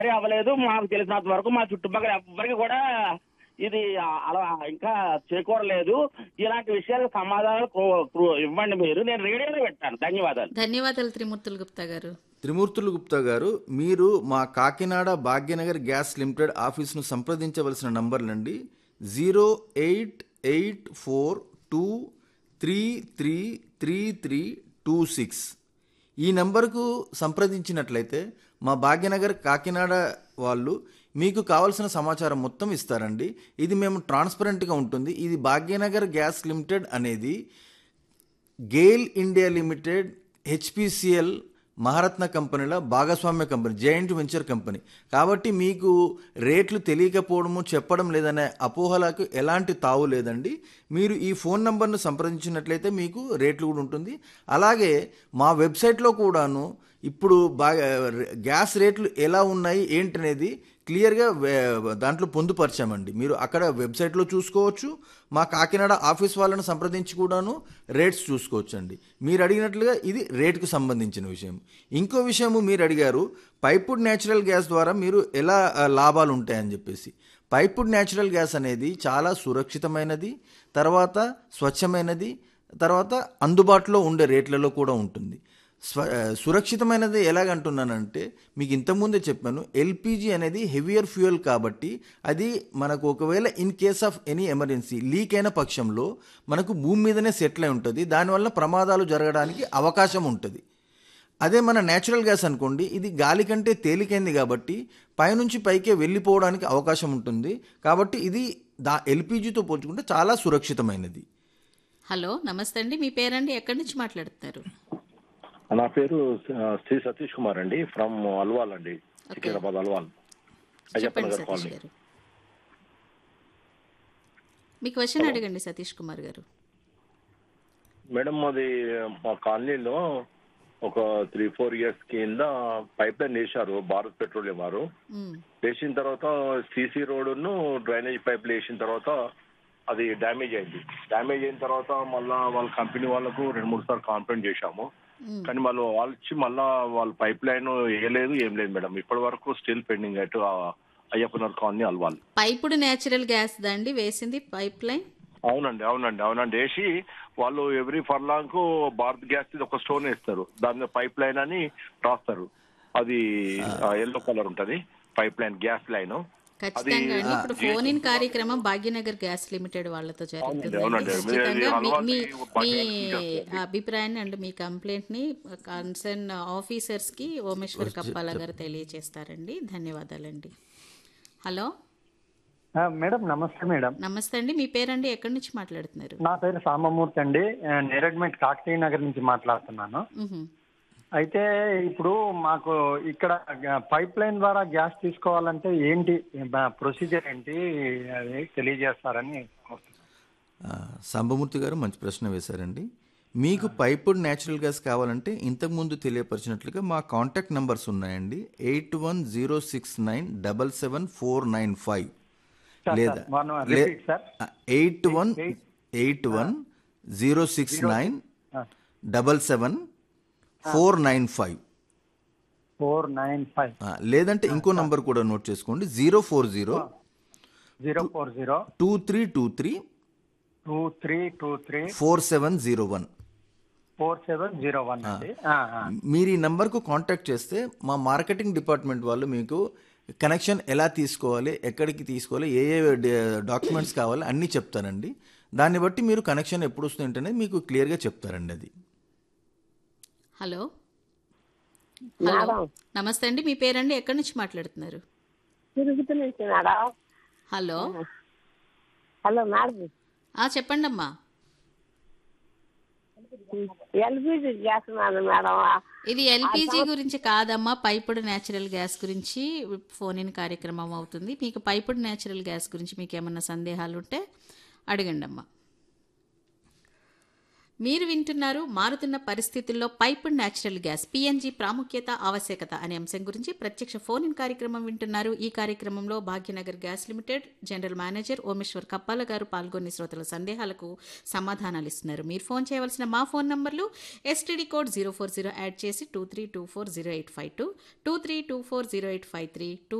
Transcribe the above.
సరే అవ్వలేదు మాకు తెలిసినంత వరకు మా చుట్టుపక్కల ఎవ్వరికి కూడా ఇది అలా ఇంకా చేకూరలేదు ఇలాంటి విషయాలకు సమాధానాలు కో- కో- ఇవ్వండి మీరు నేను రేడియోలో పెట్టాను ధన్యవాదాలు ధన్యవాదాలు త్రిమూర్తులు గుప్తా గారు త్రిమూర్తులు గుప్తా గారు మీరు మా కాకినాడ భాగ్యనగర్ గ్యాస్ లిమిటెడ్ ఆఫీస్ను సంప్రదించవలసిన నంబర్లండి zero eight eight four two three three three three two six ఈ నంబర్కు సంప్రదించినట్లయితే మా భాగ్యనగర్ కాకినాడ వాళ్ళు మీకు కావాల్సిన సమాచారం మొత్తం ఇస్తారండి ఇది మేము ట్రాన్స్పరెంట్గా ఉంటుంది ఇది భాగ్యనగర్ గ్యాస్ లిమిటెడ్ అనేది GAIL India limited HPCL Maharatna కంపెనీల భాగస్వామ్య కంపెనీ జాయింట్ వెంచర్ కంపెనీ కాబట్టి మీకు రేట్లు తెలియకపోవడము చెప్పడం లేదనే అపోహలకు ఎలాంటి తావు లేదండి మీరు ఈ ఫోన్ నంబర్ను సంప్రదించినట్లయితే మీకు రేట్లు కూడా ఉంటుంది అలాగే మా వెబ్సైట్లో కూడాను ఇప్పుడు బాగా గ్యాస్ రేట్లు ఎలా ఉన్నాయి ఏంటనేది క్లియర్గా వే- దాంట్లో పొందుపరిచామండి మీరు అక్కడ వెబ్సైట్లో చూసుకోవచ్చు మా కాకినాడ ఆఫీస్ వాళ్ళని సంప్రదించి కూడాను రేట్స్ చూసుకోవచ్చు అండి మీరు అడిగినట్లుగా ఇది రేటుకు సంబంధించిన విషయం ఇంకో విషయము మీరు అడిగారు పైపుడ్ న్యాచురల్ గ్యాస్ ద్వారా మీరు ఎలా ఆ, లాభాలు ఉంటాయని చెప్పేసి పైపుడ్ న్యాచురల్ గ్యాస్ అనేది చాలా సురక్షితమైనది తర్వాత స్వచ్ఛమైనది తర్వాత అందుబాటులో ఉండే రేట్లలో కూడా ఉంటుంది స్వ ఆ, సురక్షితమైనది ఎలాగంటున్నానంటే మీకు ఇంతకుముందే చెప్పాను ఎల్పిజి అనేది హెవియర్ ఫ్యూయల్ కాబట్టి అది మనకు ఒకవేళ in case of any emergency leak అయిన పక్షంలో మనకు భూమి మీదనే సెటిల్ అయి ఉంటుంది దానివల్ల ప్రమాదాలు జరగడానికి అవకాశం ఉంటుంది అదే మన న్యాచురల్ గ్యాస్ అనుకోండి ఇది గాలి కంటే తేలికైంది కాబట్టి పైనుంచి పైకే వెళ్ళిపోవడానికి అవకాశం ఉంటుంది కాబట్టి ఇది దా ఎల్పిజితో పోల్చుకుంటే చాలా సురక్షితమైనది హలో నమస్తే అండి మీ పేరండి ఎక్కడి నుంచి మాట్లాడుతున్నారు నా పేరు ఆ, శ్రీ సతీష్ కుమార్ అండి ఫ్రమ్ అల్వాల్ అండి సికింద్రాబాద్ అల్వాల్ అయ్యప్ప చెప్పండి నగర్ సతీష్ కాలనీ గారు మీ క్వశ్చన్ అడగండి సతీష్ కుమార్ గారు మేడం అది మా కాలనీలో ఒక త్రీ ఫోర్ ఇయర్స్ కింద పైప్ లైన్ వేశారు భారత్ పెట్రోలియం వారు మ్, వేసిన తర్వాత సీసీ రోడ్డును డ్రైనేజ్ పైపులు వేసిన తర్వాత అది డ్యామేజ్ అయింది డ్యామేజ్ అయిన తర్వాత మళ్ళా వాళ్ళ కంపెనీ వాళ్ళకు రెండు మూడు సార్లు కాంప్లైంట్ చేశాము మ్. కానీ వాళ్ళు వాళ్ళు వచ్చి మళ్ళా వాళ్ళ పైప్ లైన్ వేయలేదు ఏం లేదు మేడం ఇప్పటి వరకు స్టిల్ పెండింగ్ అటు అయ్యప్పనర్ colony Alwal piped natural gas దండి వేసింది పైప్ లైన్ అవునండి అవునండి అవునండి వేసి వాళ్ళు ఎవ్రీ ఫర్లాంగ్ కు భారత్ గ్యాస్ ఒక స్టోన్ వేస్తారు దాని మీద పైప్ లైన్ అని రాస్తారు అది ఎల్లో కలర్ ఉంటది పైప్ లైన్ గ్యాస్ లైన్ ఖచ్చితంగా అండి ఇప్పుడు ఫోన్ ఇన్ కార్యక్రమం భాగ్యనగర్ గ్యాస్ లిమిటెడ్ వాళ్ళతో జరుగుతుంది అవునండి. ఖచ్చితంగా మీ అలవాటు మీ మీ భాగ్యనగర్ అభిప్రాయాన్ని అండ్ మీ కంప్లైంట్ ని కన్సర్న్ ఆఫీసర్స్ కి ఓమేశ్వర్ కప్పాల గారు తెలియజేస్తారండి ధన్యవాదాలండి హలో ఆ, మేడం నమస్తే మేడం నమస్తే అండి మీ పేరండి ఎక్కడి నుంచి మాట్లాడుతున్నారు నా పేరు సామమూర్తి అండి ఆ, నేరడ్మెట్ కాకతీయ నగర్ నుంచి మాట్లాడుతున్నాను మ్హూ. అయితే ఇప్పుడు మాకు ఇక్కడ గ- పైప్ లైన్ ద్వారా గ్యాస్ తీసుకోవాలంటే ఏంటి బ- ప్రొసీజర్ ఏంటి అది తెలియజేస్తారని కోరుతున్నాను. ఆ, సాంబమూర్తి గారు మంచి ప్రశ్న వేశారండి మీకు పైపుడ్ న్యాచురల్ గ్యాస్ కావాలంటే ఇంతకుముందు తెలియపరిచినట్లుగా మా కాంటాక్ట్ నంబర్స్ ఉన్నాయండి eight one zero six nine double seven four nine five sir, లేదా sir, one more repeat, sir. Eight one eight one zero six nine ఆ, double seven four nine five four nine five లేదంటే ఇంకో number కూడా note చేసుకోండి zero four zero zero four zero two three two three two three two three four seven zero one four seven zero one అండి ఆ, ఆ. మీరు ఈ నంబర్కు కాంటాక్ట్ చేస్తే మా మార్కెటింగ్ డిపార్ట్మెంట్ వాళ్ళు మీకు కనెక్షన్ ఎలా తీసుకోవాలి ఎక్కడికి తీసుకోవాలి ఏ ఏ డాక్యుమెంట్స్ కావాలి అన్నీ చెప్తారండి దాన్ని బట్టి మీరు కనెక్షన్ ఎప్పుడు వస్తుంది అనేది మీకు క్లియర్గా చెప్తారండి అది హలో హలో నమస్తే అండి మీ పేరండి ఎక్కడి నుంచి మాట్లాడుతున్నారు తిరుగుతూ నుంచి మేడం హలో హలో మేడం ఆ చెప్పండి అమ్మా ఎల్పిజి గ్యాస్ మేడం మేడం ఇది ఎల్పిజి గురించి కాదమ్మా పైపుడు న్యాచురల్ గ్యాస్ గురించి ఫోన్ ఇన్ కార్యక్రమం అవుతుంది మీకు పైపుడు న్యాచురల్ గ్యాస్ గురించి మీకు ఏమన్నా సందేహాలు ఉంటే అడగండి అమ్మా మీరు వింటున్నారు మారుతున్న పరిస్థితుల్లో పైప్డ్ న్యాచురల్ గ్యాస్ పిఎన్జి ప్రాముఖ్యత ఆవశ్యకత అనే అంశం గురించి ప్రత్యక్ష ఫోన్ ఇన్ కార్యక్రమం వింటున్నారు ఈ కార్యక్రమంలో Bhagyanagar gas limited general manager Omeshwar Kappala garu పాల్గొని శ్రోతల సందేహాలకు సమాధానాలు ఇస్తున్నారు మీరు ఫోన్ చేయవలసిన మా ఫోన్ నంబర్లు STD code zero four zero add చేసి two three two four zero eight five two two three two four zero eight five three two